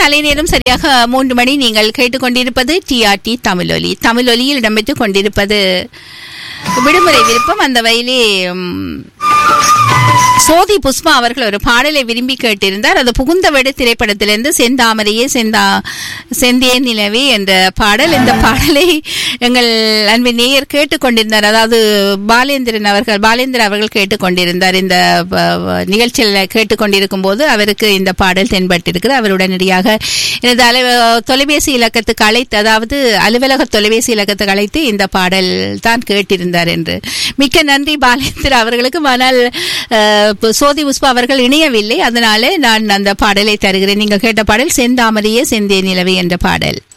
காலை நேரம் சரியாக மூன்று மணி நீங்கள் கேட்டுக்கொண்டிருப்பது டிஆர்டி தமிழொலி தமிழொலியில் இடம்பெற்றுக் கொண்டிருப்பது விடுமுறை விருப்பம் அந்த வயலே ம், சோதி புஷ்பா அவர்கள் ஒரு பாடலை விரும்பி கேட்டிருந்தார் அது புகுந்தவடு திரைப்படத்திலிருந்து செந்தாமரையே செந்தா செந்தே நிலவே என்ற பாடல் இந்த பாடலை எங்கள் அன்பின் நேயர் கேட்டுக்கொண்டிருந்தார் அதாவது பாலேந்திரன் அவர்கள் பாலேந்திரன் அவர்கள் கேட்டுக்கொண்டிருந்தார் இந்த ப- ப- நிகழ்ச்சியில் கேட்டுக்கொண்டிருக்கும் போது அவருக்கு இந்த பாடல் தென்பட்டிருக்கிறது அவர் உடனடியாக எனது அலை தொலைபேசி இலக்கத்துக்கு அழைத்து அதாவது அலுவலக தொலைபேசி இலக்கத்துக்கு அழைத்து இந்த பாடல் தான் கேட்டிருந்தார் என்று மிக்க நன்றி பாலேந்திரன் அவர்களுக்கு ஆனால் அஹ், இப்ப சோதி புஷ்பா அவர்கள் இணையவில்லை அதனால நான் அந்த பாடலை தருகிறேன் நீங்கள் கேட்ட பாடல் செந்தாமரையே செந்தே நிலவே என்ற பாடல்